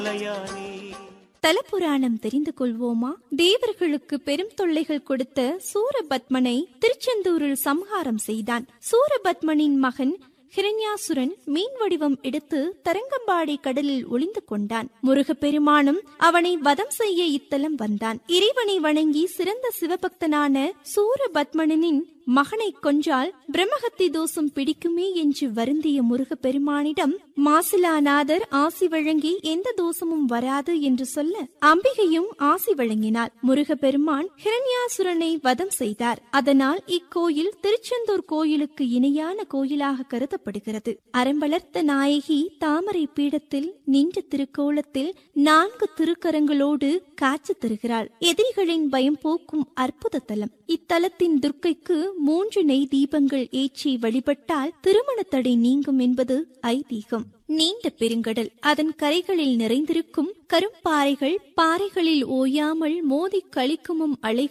தலபுராணம் தெரிந்து கொள்வோமா தேவர்களுக்கு பெரும் தொல்லைகள் கொடுத்த சூரபத்மனை திருச்செந்தூரில் சம்ஹாரம் செய்தான் சூரபத்மனின் மகன் ஹிரண்யாசுரன் மீன் வடிவம் எடுத்து தரங்கம்பாடி கடலில் ஒளிந்து கொண்டான் முருகப்பெருமானும் அவனை வதம் செய்ய இத்தலம் வந்தான் இறைவனை வணங்கி சிறந்த சிவபக்தனான சூரபத்மனின் மகனை கொன்றால் பிரம்மஹத்தி தோஷம் பிடிக்குமே என்று வருந்திய முருகப்பெருமானிடம் மாசிலாநாதர் ஆசி வழங்கி எந்த தோஷமும் வராது என்று சொல்ல அம்பிகையும் ஆசி வழங்கினார் முருகப்பெருமான் ஹிரண்யாசுரனை வதம் செய்தார் அதனால் இக்கோயில் திருச்செந்தூர் கோயிலுக்கு இணையான கோயிலாக கருதப்படுகிறது அறம்பளர்த்த நாயகி தாமரை பீடத்தில் நின்ற திருக்கோலத்தில் நான்கு திருக்கரங்களோடு காட்சி தருகிறாள் எதிரிகளின் பயம் போக்கும் அற்புத தலம் இத்தலத்தின் துர்க்கைக்கு மூன்று நெய் தீபங்கள் ஏற்றி வழிபட்டால் திருமண தடை நீங்கும் என்பது ஐதீகம் நீண்ட பெருங்கடல் அதன் கரைகளில் நிறைந்திருக்கும் கரும்பாறைகள் பாறைகளில் ஓயாமல் மோதி கழிக்குமும் அலை